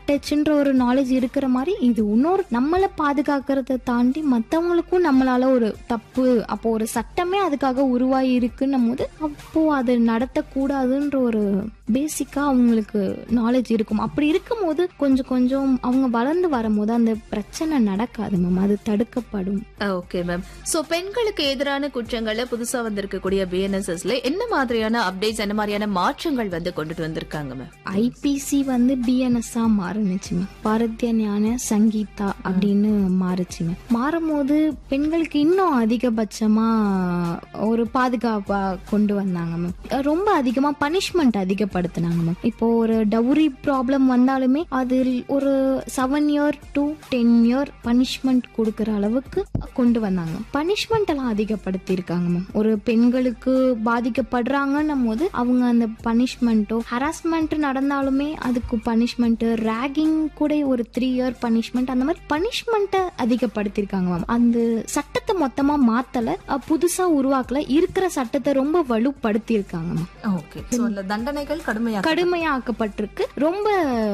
அட்டாச்ன்ற ஒரு நாலேஜ் இருக்கிற மாதிரி இது இன்னொரு நம்மளை பாதுகாக்கிறத தாண்டி மற்றவங்களுக்கும் நம்மளால ஒரு தப்பு அப்போ ஒரு சட்டமே அதுக்காக உருவாகி இருக்குன்னும் போது அப்போ அது நடத்தக்கூடாதுன்ற ஒரு பேசிக்கா அவங்களுக்கு நாலேஜ் இருக்கும் அப்படி இருக்கும்போது கொஞ்சம் கொஞ்சம் அவங்க வளர்ந்து வரும்போது அந்த பிரச்சனை நடக்காது மேம் அது தடுக்கப்படும் ஓகே மேம் சோ பெண்களுக்கு எதிரான குற்றங்கள்ல புதுசா வந்திருக்கக்கூடிய பிஎன்எஸ்எஸ்ல என்ன மாதிரியான அப்டேட்ஸ் என்ன மாதிரியான மாற்றங்கள் வந்து கொண்டுட்டு வந்திருக்காங்க மேம் ஐபிசி வந்து பிஎன்எஸ்ஸா மாறுனுச்சு மேம் பாரதிய ஞான சங்கீதா அப்படின்னு மாறுச்சு மேம் மாறும்போது பெண்களுக்கு இன்னும் அதிகபட்சமா ஒரு பாதுகாப்பா கொண்டு வந்தாங்க மேம் ரொம்ப அதிகமா பனிஷ்மெண்ட் அதிகப்படுத்தினாங்க மேம் இப்போ ஒரு டவுரி ப்ராப்ளம் வந்தாலுமே அதில் ஒரு seven year to ten year punishment கொடுக்கற அளவுக்கு கொண்டு வந்தாங்க பனிஷ்மெண்ட் எல்லாம் அதிகப்படுத்தி இருக்காங்க மேம் ஒரு பெண்களுக்கு பாதிக்கப்படுறாங்கன்னும் போது அவங்க அந்த பனிஷ்மெண்ட்டோ ஹராஸ்மெண்ட் நடந்தாலுமே அதுக்கு பனிஷ்மெண்ட் ரேகிங் கூட ஒரு த்ரீ இயர் பனிஷ்மெண்ட் அந்த மாதிரி பனிஷ்மெண்ட்டை அதிகப்படுத்தியிருக்காங்க மேம் அந்த சட்டத்தை மொத்தமா மாத்தல அஹ் புதுசா உருவாக்கல இருக்கிற சட்டத்தை ரொம்ப வலுப்படுத்தி இருக்காங்க மேம் ஓகே சோ அந்த தண்டனைகள் கடுமையா கடுமையாக்கப்பட்டிருக்கு ரொம்ப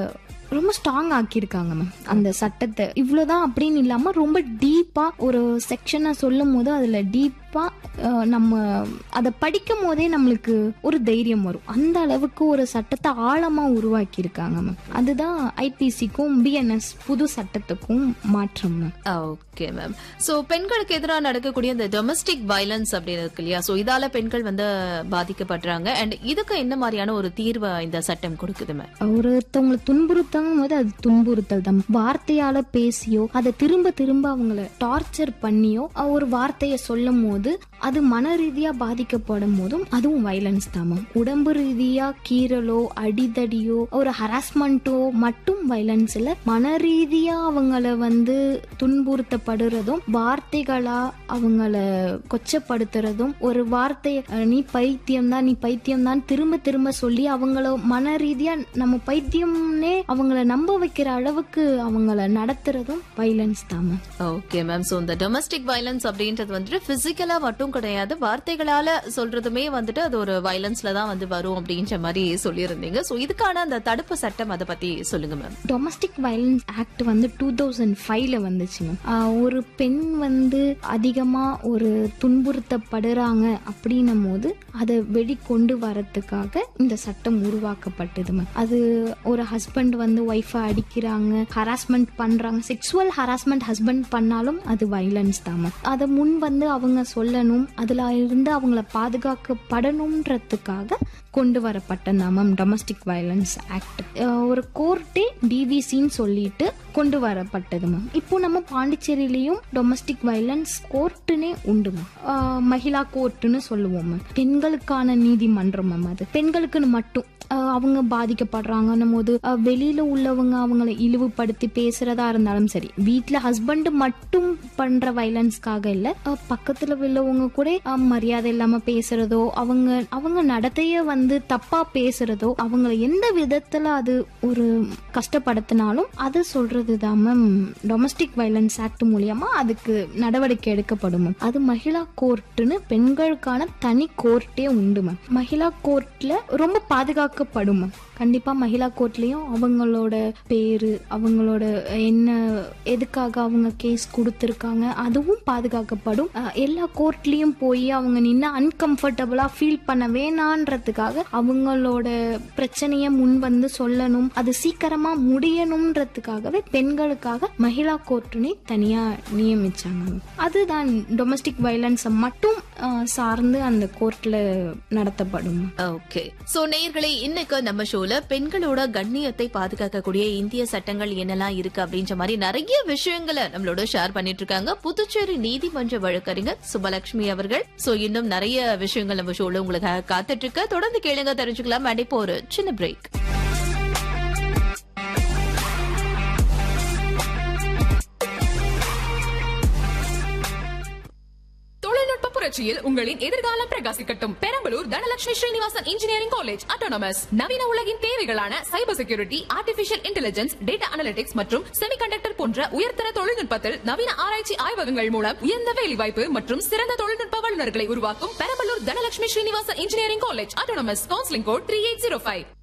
ரொம்ப ஸ்ட்ராங் ஆக்கியிருக்காங்க மேம் அந்த சட்டத்தை இவ்வளவுதான் அப்படின்னு இல்லாம ரொம்ப டீப்பா ஒரு செக்ஷனை சொல்லும் போது அதுல டீப்பா நம்ம அதை படிக்கும் போதே நம்மளுக்கு ஒரு தைரியம் வரும் அந்த அளவுக்கு ஒரு சட்டத்தை ஆழமா உருவாக்கி இருக்காங்க மேம் அதுதான் ஐபிசிக்கும் பிஎன்எஸ் புது சட்டத்துக்கும் மாற்றம் மேம் ஓகே மேம் சோ பெண்களுக்கு எதிராக நடக்கக்கூடிய இந்த டொமஸ்டிக் வயலன்ஸ் அப்படின்னு இருக்கு இல்லையா சோ இதால பெண்கள் வந்து பாதிக்கப்படுறாங்க அண்ட் இதுக்கு என்ன மாதிரியான ஒரு தீர்வை இந்த சட்டம் கொடுக்குது மேம் ஒருத்தவங்களை துன்புறுத்தங்கும் போது அது துன்புறுத்தல் தான் வார்த்தையால பேசியோ அதை திரும்ப திரும்ப அவங்கள டார்ச்சர் பண்ணியோ அஹ் ஒரு வார்த்தையை சொல்லும் போது அது மன ரீதியா பாதிக்கப்படும் போதும் அதுவும் வயலன்ஸ் தான் மேம் உடம்பு ரீதியா கீறலோ அடிதடியோ ஒரு ஹராஸ்மெண்ட்டோ மட்டும் வயலன்ஸ் இல்ல மன ரீதியா அவங்கள வந்து துன்புறுத்தப்படுறதும் வார்த்தைகளா அவங்கள கொச்சப்படுத்துறதும் ஒரு வார்த்தையை அஹ், நீ பைத்தியம் தான் நீ பைத்தியம் தான் திரும்ப திரும்ப சொல்லி அவங்கள மன ரீதியா நம்ம பைத்தியம்னே அவங்கள நம்ப வைக்கிற அளவுக்கு அவங்கள நடத்துறதும் வைலன்ஸ் தான் மேம் ஓகே மேம் சோ இந்த டொமஸ்டிக் வயலன்ஸ் அப்படின்றது வந்துட்டு பிசிக்கலா மட்டும் கிடையாது வார்த்தைகளால சொல்றதுமே வந்துட்டு அது ஒரு வயலன்ஸ்ல தான் வந்து வரும் அப்படின்ற மாதிரி சொல்லியிருந்தீங்க சோ இதுக்கான அந்த தடுப்பு சட்டம் அதை பத்தி சொல்லுங்க மேம் டொமஸ்டிக் வயலன்ஸ் ஆக்ட் வந்து டூ தௌசண்ட் ஃபைவ்ல வந்துச்சு மேம் ஆஹ் ஒரு பெண் வந்து அதிகமா ஒரு துன்புறுத்தப்படுறாங்க அப்படின்னும் போது அதை வெளிக்கொண்டு வரத்துக்காக இந்த சட்டம் உருவாக்கப்பட்டது மேம் அது ஒரு ஹஸ்பண்ட் வந்து ஒய்ஃபை அடிக்கிறாங்க ஹராஸ்மெண்ட் பண்றாங்க செக்ஸுவல் ஹராஸ்மெண்ட் ஹஸ்பண்ட் பண்ணாலும் அது வைலன்ஸ் தான் மேம் அதை முன் வந்து அவங்க சொல்லணும் அதுல இருந்து அவங்கள பாதுகாக்கப்படணுன்றதுக்காக கொண்டு வரப்பட்ட மேம் டொமஸ்டிக் வயலன்ஸ் ஆக்ட் ஒரு கோர்ட்டே டிவிசின்னு சொல்லிட்டு கொண்டு வரப்பட்டது மேம் இப்போ நம்ம பாண்டிச்சேரியிலையும் டொமஸ்டிக் வயலன்ஸ் கோர்ட்டுனே உண்டு மேம் அஹ் மகிழா கோர்ட்டுன்னு சொல்லுவோம் மேம் பெண்களுக்கான நீதிமன்றம் மேம் அது பெண்களுக்குன்னு மட்டும் அஹ் அவங்க பாதிக்கப்படுறாங்கன்னும் போது அஹ் வெளியில உள்ளவங்க அவங்கள இழிவுபடுத்தி பேசுறதா இருந்தாலும் சரி வீட்ல ஹஸ்பண்ட் மட்டும் பண்ற வயலன்ஸ்க்காக இல்ல அஹ் பக்கத்துல உள்ளவங்க கூட அஹ் மரியாதை இல்லாம பேசுறதோ அவங்க அவங்க நடத்தைய வந்து தப்பா பேசுறதோ அவங்கள எந்த விதத்துல அது ஒரு கஷ்டப்படுத்தினாலும் அது சொல்றது தான் மேம் டொமஸ்டிக் வயலன்ஸ் ஆக்ட் மூலியமா அதுக்கு நடவடிக்கை எடுக்கப்படும் மேம் அது மகிழா கோர்ட்டுன்னு பெண்களுக்கான தனி கோர்ட்டே உண்டு மேம் மகிழா கோர்ட்ல ரொம்ப பாதுகாக்கப்படும் மேம் கண்டிப்பா மகிழா கோர்ட்லயும் அவங்களோட பேரு அவங்களோட என்ன எதுக்காக அவங்க கேஸ் கொடுத்துருக்காங்க அதுவும் பாதுகாக்கப்படும் அஹ் எல்லா கோர்ட்லயும் போய் அவங்க நின்று அன்கம்ஃபர்டபுளா ஃபீல் பண்ண வேணான்றதுக்காக அவங்களோட பிரச்சனைய முன் வந்து சொல்லணும் அது சீக்கிரமா முடியணும்ன்றதுக்காகவே பெண்களுக்காக மகிழா கோர்ட்டுனே தனியா நியமிச்சாங்க அதுதான் டொமஸ்டிக் வயலன்ஸை மட்டும் அஹ், சார்ந்து அந்த கோர்ட்ல நடத்தப்படும் ஓகே சோ நேயர்களே இன்னைக்கு நம்ம ஷோல பெண்களோட கண்ணியத்தை பாதுகாக்கக்கூடிய இந்திய சட்டங்கள் என்னெல்லாம் இருக்கு அப்படின்ற மாதிரி நிறைய விஷயங்களை நம்மளோட ஷேர் பண்ணிட்டு இருக்காங்க புதுச்சேரி நீதிமன்ற வழக்கறிஞர் சுபலட்சுமி அவர்கள் சோ இன்னும் நிறைய விஷயங்கள் நம்ம ஷோல உங்களுக்காக காத்துட்டு இருக்க தொடர்ந்து கேளுங்க தெரிஞ்சுக்கலாம் அண்ட் இப்போ ஒரு சின்ன பிரேக் தொழில்நுட்ப புரட்சியில் உங்களின் எதிர்காலம் பிரகாசிக்கட்டும் Perambalur Dhanalakshmi Srinivasan engineering college autonomous நவீன உலகின் தேவைகளான cyber security artificial intelligence data analytics மற்றும் செமிகண்டக்டர் போன்ற உயர்தர தொழில்நுட்பத்தில் நவீன ஆராய்ச்சி ஆய்வகங்கள் மூலம் உயர்ந்த வேலைவாய்ப்பு மற்றும் சிறந்த தொழில்நுட்ப வல்லுநர்களை உருவாக்கும் Perambalur Dhanalakshmi Srinivasan engineering college autonomous counselling code three eight zero five